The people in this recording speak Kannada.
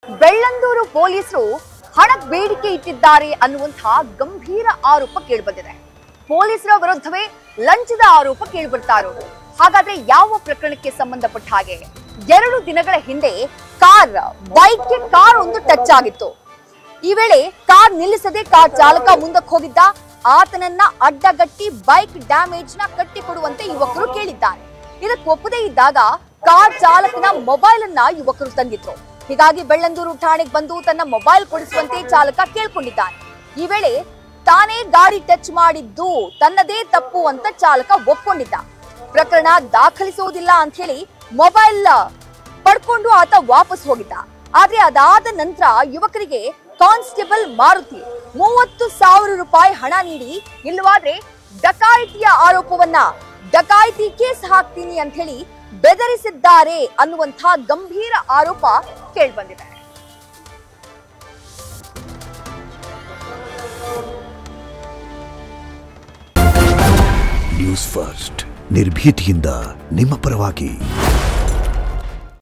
ಬೆಳ್ಳಂದೂರು ಪೊಲೀಸರು ಹಣ ಬೇಡಿಕೆ ಇಟ್ಟಿದ್ದಾರೆ ಅನ್ನುವಂತಹ ಗಂಭೀರ ಆರೋಪ ಕೇಳಿಬಂದಿದೆ ಪೊಲೀಸರ ವಿರುದ್ಧವೇ ಲಂಚದ ಆರೋಪ ಕೇಳಿಬರ್ತಾ ಇರೋದು ಹಾಗಾದ್ರೆ ಯಾವ ಪ್ರಕರಣಕ್ಕೆ ಸಂಬಂಧಪಟ್ಟ ಹಾಗೆ ಎರಡು ದಿನಗಳ ಹಿಂದೆ ಕಾರ್ ಬೈಕ್ಗೆ ಕಾರ್ ಒಂದು ಟಚ್ ಆಗಿತ್ತು ಈ ವೇಳೆ ಕಾರ್ ನಿಲ್ಲಿಸದೆ ಕಾರ್ ಚಾಲಕ ಮುಂದಕ್ಕೆ ಹೋಗಿದ್ದ ಆತನನ್ನ ಅಡ್ಡಗಟ್ಟಿ ಬೈಕ್ ಡ್ಯಾಮೇಜ್ ನ ಕಟ್ಟಿಕೊಡುವಂತೆ ಯುವಕರು ಕೇಳಿದ್ದಾರೆ ಇದಕ್ಕೆ ಒಪ್ಪದೇ ಇದ್ದಾಗ ಕಾರ್ ಚಾಲಕನ ಮೊಬೈಲ್ ಅನ್ನ ಯುವಕರು ತಂದಿದ್ರು ಹೀಗಾಗಿ ಬೆಳ್ಳಂದೂರು ಠಾಣೆಗೆ ಬಂದು ತನ್ನ ಮೊಬೈಲ್ ಕೊಡಿಸುವಂತೆ ಚಾಲಕ ಕೇಳ್ಕೊಂಡಿದ್ದಾನೆ ಈ ವೇಳೆ ತಾನೇ ಗಾಡಿ ಟಚ್ ಮಾಡಿದ್ದು ತನ್ನದೇ ತಪ್ಪು ಅಂತ ಚಾಲಕ ಒಪ್ಕೊಂಡಿದ್ದ ಪ್ರಕರಣ ದಾಖಲಿಸುವುದಿಲ್ಲ ಅಂತ ಹೇಳಿ ಮೊಬೈಲ್ ಪಡ್ಕೊಂಡು ಆತ ವಾಪಸ್ ಹೋಗಿದ್ದ ಆದ್ರೆ ಅದಾದ ನಂತರ ಯುವಕರಿಗೆ ಕಾನ್ಸ್ಟೇಬಲ್ ಮಾರುತಿ ಮೂವತ್ತು ಸಾವಿರ ರೂಪಾಯಿ ಹಣ ನೀಡಿ ಇಲ್ಲವಾದ್ರೆ ಡಕಾಯಿತಿಯ ಆರೋಪವನ್ನ ಡಕಾಯಿತಿ ಕೇಸ್ ಹಾಕ್ತೀನಿ ಅಂತ ಹೇಳಿ ಬೆದರಿಸಿದ್ದಾರೆ ಅನ್ನುವಂಥ ಗಂಭೀರ ಆರೋಪ ಕೇಳ್ಬಂದಿದೆ ನ್ಯೂಸ್ ಫಸ್ಟ್ ನಿರ್ಭೀತಿಯಿಂದ ನಿಮ್ಮ ಪರವಾಗಿ